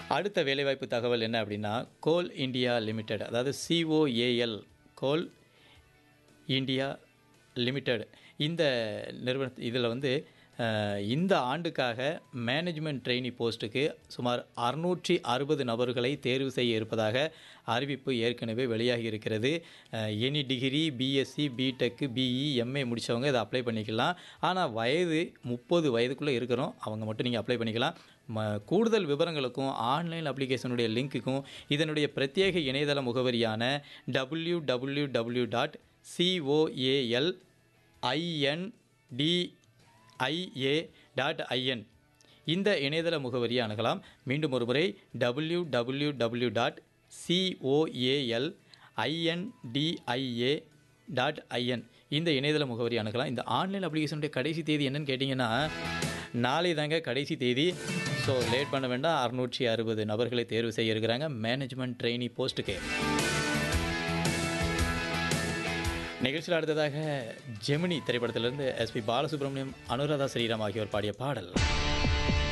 அடுத்த வேலைவாய்ப்பு தகவல் என்ன அப்படின்னா கோல் இந்தியா லிமிடெட் அதாவது சிஓஏஎல் கோல் இந்தியா லிமிடெட் இந்த நிறுவன இதில் வந்து அஹ், இந்த ஆண்டுக்காக மேனேஜ்மெண்ட் ட்ரெயினி போஸ்ட்டுக்கு சுமார் அறுநூற்றி அறுபது நபர்களை தேர்வு செய்ய இருப்பதாக அறிவிப்பு ஏற்கனவே வெளியாகி இருக்கிறது any degree BSc BTech BE MA முடித்தவங்க இதை அப்ளை பண்ணிக்கலாம் ஆனால் வயது முப்பது வயதுக்குள்ளே இருக்கிறோம் அவங்க மட்டும் நீங்கள் அப்ளை பண்ணிக்கலாம் ம கூடுதல் விவரங்களுக்கும் ஆன்லைன் அப்ளிகேஷனுடைய லிங்க்குக்கும் இதனுடைய பிரத்யேக இணையதள முகவரியான W W W dot COAL INDIA dot IN இந்த இணையதள முகவரியை அணுகலாம் மீண்டும் ஒரு முறை W W W dot COAL INDIA dot IN இந்த இணையதள முகவரி அணுகலாம் இந்த ஆன்லைன் அப்ளிகேஷனுடைய கடைசி தேதி என்னன்னு கேட்டிங்கன்னா நாளை தாங்க கடைசி தேதி ஸோ லேட் பண்ண வேண்டாம் அறுநூற்றி அறுபது நபர்களை தேர்வு செய்ய இருக்கிறாங்க மேனேஜ்மெண்ட் ட்ரெயினி போஸ்ட்டுக்கு நிகழ்ச்சியில் அடுத்ததாக ஜெமினி திரைப்படத்திலிருந்து எஸ்பி பாலசுப்ரமணியம் அனுராதா ஸ்ரீராம் ஆகியோர் பாடிய பாடல்